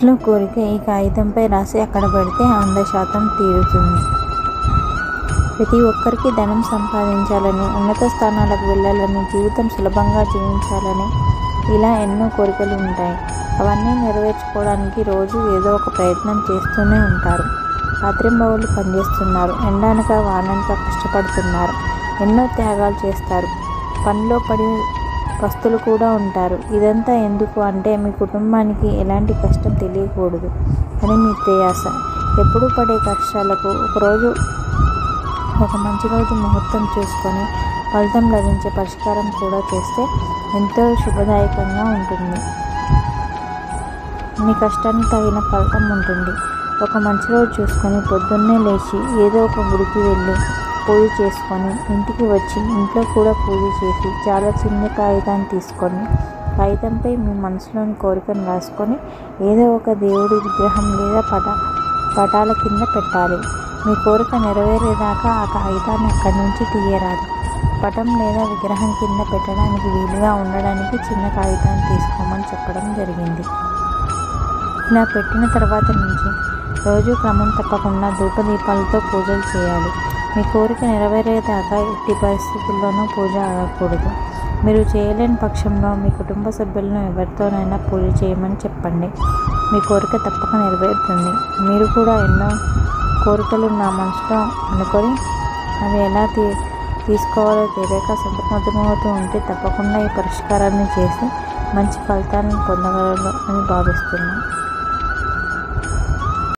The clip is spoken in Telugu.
మనసులో కోరిక ఈ కాగితంపై రాసి అక్కడ పెడితే వంద శాతం తీరుతుంది ప్రతి ఒక్కరికి ధనం సంపాదించాలని ఉన్నత స్థానాలకు వెళ్ళాలని జీవితం సులభంగా జీవించాలని ఇలా ఎన్నో కోరికలు ఉంటాయి అవన్నీ నెరవేర్చుకోవడానికి రోజు ఏదో ఒక ప్రయత్నం చేస్తూనే ఉంటారు రాత్రింబవళ్ళు పనిచేస్తున్నారు ఎండానక వాననక కష్టపడుతున్నారు ఎన్నో త్యాగాలు చేస్తారు పనిలో పడి పస్తులు కూడా ఉంటారు ఇదంతా ఎందుకు అంటే మీ కుటుంబానికి ఎలాంటి కష్టం తెలియకూడదు అని మీ ప్రయాస ఎప్పుడు పడే కష్టాలకు ఒకరోజు ఒక మంచి రోజు ముహూర్తం చూసుకొని ఫలితం లభించే పరిష్కారం కూడా చేస్తే ఎంతో శుభదాయకంగా ఉంటుంది మీ కష్టానికి తగిన ఫలితం ఉంటుంది ఒక మంచి రోజు చూసుకొని పొద్దున్నే లేచి ఏదో ఒక గుడికి వెళ్ళి పూజ చేసుకొని ఇంటికి వచ్చి ఇంట్లో కూడా పూజ చేసి చాలా చిన్న కాగితాన్ని తీసుకొని కాగితంపై మీ మనసులోని కోరికను రాసుకొని ఏదో ఒక దేవుడి విగ్రహం లేదా పట పటాల కింద పెట్టాలి మీ కోరిక నెరవేరేదాకా ఆ కాగితాన్ని అక్కడి నుంచి తీయరాదు పటం లేదా విగ్రహం కింద పెట్టడానికి వీలుగా ఉండడానికి చిన్న కాగితాన్ని తీసుకోమని చెప్పడం జరిగింది ఇలా పెట్టిన తర్వాత నుంచి రోజు క్రమం తప్పకుండా ధూపదీపాలతో పూజలు చేయాలి మీ కోరిక నెరవేరేదాకా ఎట్టి పరిస్థితుల్లోనూ పూజ ఆగకూడదు మీరు చేయలేని పక్షంలో మీ కుటుంబ సభ్యులను ఎవరితోనైనా పూజ చేయమని చెప్పండి మీ కోరిక తప్పక నెరవేరుతుంది మీరు కూడా ఎన్నో కోరికలు నా మనసులో అనుకొని అవి ఎలా తీ తీసుకోవాలో తెలియక సతమతమవుతూ ఉంటే తప్పకుండా ఈ పరిష్కారాన్ని చేసి మంచి ఫలితాలను పొందగలరు అని భావిస్తున్నాను